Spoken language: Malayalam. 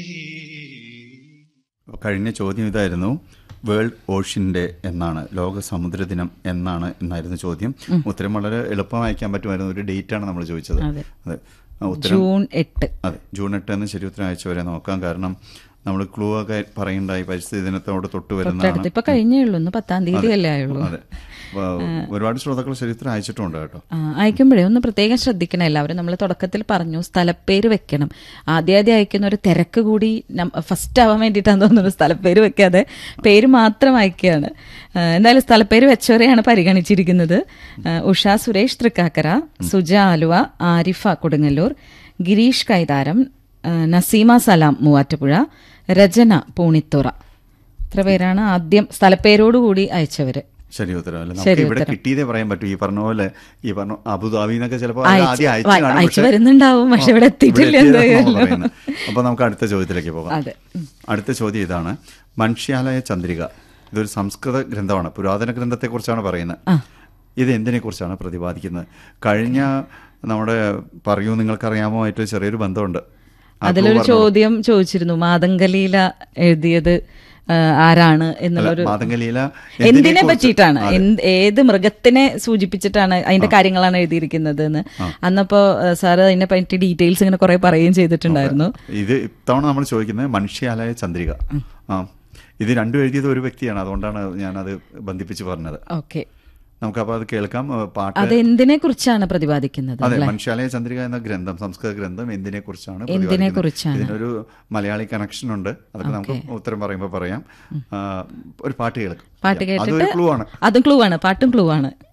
കഴിഞ്ഞ ചോദ്യം ഇതായിരുന്നു വേൾഡ് ഓഷ്യൻ ഡേ എന്നാണ് ലോക സമുദ്ര ദിനം എന്നാണ് എന്നായിരുന്നു ചോദ്യം ഉത്തരം വളരെ എളുപ്പം അയക്കാൻ പറ്റുമായിരുന്നു ഒരു ഡേറ്റ് ആണ് നമ്മൾ ചോദിച്ചത് അതെ. അതെ ആ, ഉത്തരം ജൂൺ എട്ട് അതെ ജൂൺ എട്ട് എന്ന് ശരി ഉത്തരം അയച്ചവരെ നോക്കാം കാരണം നമ്മൾ ക്ലൂ ഒക്കെ പറയുണ്ടായി പരിസ്ഥിതി ദിനത്തോട് തൊട്ട് വരുന്നതാണ് തൊട്ടടുത്ത് ഇപ്പൊ കഴിഞ്ഞേ ഉള്ളൂ ഇന്ന് പത്താം തീയതി അല്ലേ ആയുള്ളൂ അതെ അപ്പൊ ഒരുപാട് ശ്രോതാക്കൾ ശരി ഉത്തരം അയച്ചിട്ടുണ്ട് കേട്ടോ ആ, അയക്കുമ്പോഴേ ഒന്ന് പ്രത്യേകം ശ്രദ്ധിക്കണം എല്ലാവരും നമ്മൾ തുടക്കത്തിൽ പറഞ്ഞു സ്ഥലപ്പേര് വെക്കണം ആദ്യം ആദ്യം അയക്കുന്ന ഒരു തിരക്ക് കൂടി ഫസ്റ്റ് ആവാൻ വേണ്ടിയിട്ടാന്ന് തോന്നുന്നു സ്ഥലപ്പേര് വെക്കാതെ പേര് മാത്രം അയക്കുകയാണ് ആ, എന്തായാലും സ്ഥലപ്പേര് വെച്ചവരെയാണ് പരിഗണിച്ചിരിക്കുന്നത് ആ, ഉഷ സുരേഷ് തൃക്കാക്കര സുജ ആലുവ ആരിഫ കൊടുങ്ങല്ലൂർ ഗിരീഷ് കൈതാരം ആ, നസീമ സലാം മൂവാറ്റുപുഴ രചന പൂണിത്തുറ ഇത്ര പേരാണ് ആദ്യം സ്ഥലപ്പേരോടുകൂടി അയച്ചവര് ശരി ഉത്തരം അല്ല നമുക്ക് ഇവിടെ കിട്ടിയതേ പറയാൻ പറ്റൂ ഈ പറഞ്ഞ പോലെ ഈ പറഞ്ഞ അബുദാബി എന്നൊക്കെ ചിലപ്പോൾ അത് അയച്ച് ആദ്യം അയച്ചു വ- കാണും അയച്ച് പക്ഷേ- വരുന്നുണ്ടാവും, പക്ഷേ ഇവിടെ എത്തിയിട്ടില്ല ഇവിടെ എത്തിയതാ എന്തായാലും. നമ്മൾ പറയുന്നത്. അപ്പൊ നമുക്ക് അടുത്ത ചോദ്യത്തിലേക്ക് പോകാം അതെ. അടുത്ത ചോദ്യം ഇതാണ് മനുഷ്യാലയ ചന്ദ്രിക ഇതൊരു സംസ്കൃത ഗ്രന്ഥമാണ് പുരാതന ഗ്രന്ഥത്തെക്കുറിച്ചാണ് പറയുന്നത് ഇത് എന്തിനെ കുറിച്ചാണ് പ്രതിപാദിക്കുന്നത് കഴിഞ്ഞ നമ്മുടെ പറയൂ നിങ്ങൾക്കറിയാമോ ആയിട്ട് ചെറിയൊരു ബന്ധമുണ്ട് ആ clue അതിലൊരു പറഞ്ഞോളൂ. ചോദ്യം ചോദിച്ചിരുന്നു മാതങ്കലീല എഴുതിയത് ആ, ആരാണ് അല്ല, എന്നുള്ളൊരു മാതംഗലീല എന്തിനെ കുറിച്ച്- പറ്റിയിട്ടാണ് അതെ. എന്ത്- ഏത് മൃഗത്തിനെ സൂചിപ്പിച്ചിട്ടാണ് അതിന്റെ കാര്യങ്ങളാണ് എഴുതിയിരിക്കുന്നത് എന്ന് അന്നപ്പോ സാറ് അതിനെ പറ്റി ഡീറ്റെയിൽസ് ഇങ്ങനെ കുറെ പറയുകയും ചെയ്തിട്ടുണ്ടായിരുന്നു ഇത് ഇത്തവണ നമ്മൾ ചോദിക്കുന്നത് മനുഷ്യാലയ ചന്ദ്രിക ആ ഇത് രണ്ടും എഴുതിയത് ഒരു വ്യക്തിയാണ് അതുകൊണ്ടാണ് ഞാനത് ബന്ധിപ്പിച്ച് പറഞ്ഞത് ഓക്കെ നമുക്കപ്പോൾ അത് കേൾക്കാം ഏഹ് പാട്ട് അത് എന്തിനെ കുറിച്ചാണ് പ്രതിപാദിക്കുന്നത് അതെ അല്ലേ? മനുഷ്യാലയ ചന്ദ്രിക എന്ന ഗ്രന്ഥം സംസ്കൃത ഗ്രന്ഥം എന്തിനെ കുറിച്ചാണ് എന്തിനെ കുറിച്ചാണ്? ഇതിനൊരു മലയാളി കണക്ഷൻ ഉണ്ട് അതൊക്കെ നമുക്ക് ഉത്തരം പറയുമ്പോൾ പറയാം ആ, ഒരു പാട്ട് കേൾക്കും പാട്ട് അതൊരു കേട്ടിട്ട് ക്ലൂ ആണ് അതും ക്ലൂ ആണ് പാട്ടും ക്ലൂ ആണ്